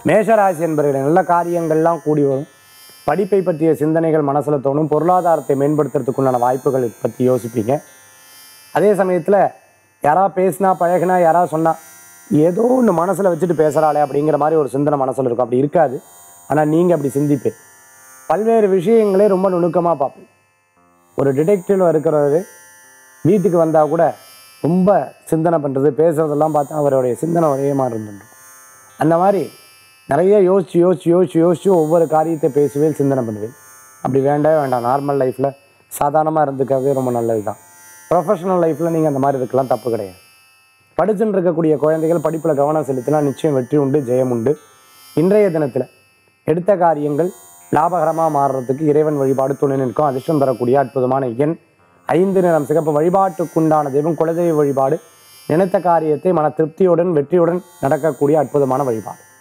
மேஷராசி என்பவர்களை நல்ல காரியங்கள்லாம் கூடி வரும் படிப்பை பற்றிய சிந்தனைகள் மனசில் தோணும் பொருளாதாரத்தை மேம்படுத்துறதுக்குண்டான வாய்ப்புகள் பற்றி யோசிப்பீங்க அதே சமயத்தில் யாரா பேசினா பழகினா யாரா சொன்னா ஏதோ ஒன்று மனசில் வச்சுட்டு பேசுகிறாளே அப்படிங்கிற மாதிரி ஒரு சிந்தனை மனசில் இருக்கும் அப்படி இருக்காது ஆனால் நீங்கள் அப்படி சிந்திப்பேன் பல்வேறு விஷயங்களே ரொம்ப நுணுக்கமாக பார்ப்பேன் ஒரு டிடெக்டிவ் இருக்கிறவர் வீட்டுக்கு வந்தால் கூட ரொம்ப சிந்தனை பண்ணுறது பேசுகிறதெல்லாம் பார்த்தா அவருடைய சிந்தனை ஒரே மாதிரி இருந்துருக்கும் அந்த மாதிரி நிறைய யோசிச்சு யோசிச்சு யோசிச்சு யோசிச்சு ஒவ்வொரு காரியத்தை பேசுவேன் சிந்தனை பண்ணுவேன் அப்படி வேண்டவே வேண்டாம் நார்மல் லைஃப்பில் சாதாரணமாக இருந்துக்கிறதே ரொம்ப நல்லது தான் ப்ரொஃபஷனல் லைஃப்பில் நீங்கள் அந்த மாதிரி இருக்கலாம் தப்பு கிடையாது படிச்சுட்டு இருக்கக்கூடிய குழந்தைகள் படிப்பில் கவனம் செலுத்தினா நிச்சயம் வெற்றி உண்டு ஜெயம் உண்டு இன்றைய தினத்தில் எடுத்த காரியங்கள் லாபகரமாக மாறுறதுக்கு இறைவன் வழிபாடு துணை நிற்கும் அதிர்ஷ்டம் தரக்கூடிய அற்புதமான எண் ஐந்து நிறம் சிகப்பு வழிபாட்டுக்குண்டான தெய்வம் குலதெய்வ வழிபாடு நினைத்த காரியத்தை மன திருப்தியுடன் வெற்றியுடன் நடக்கக்கூடிய அற்புதமான வழிபாடு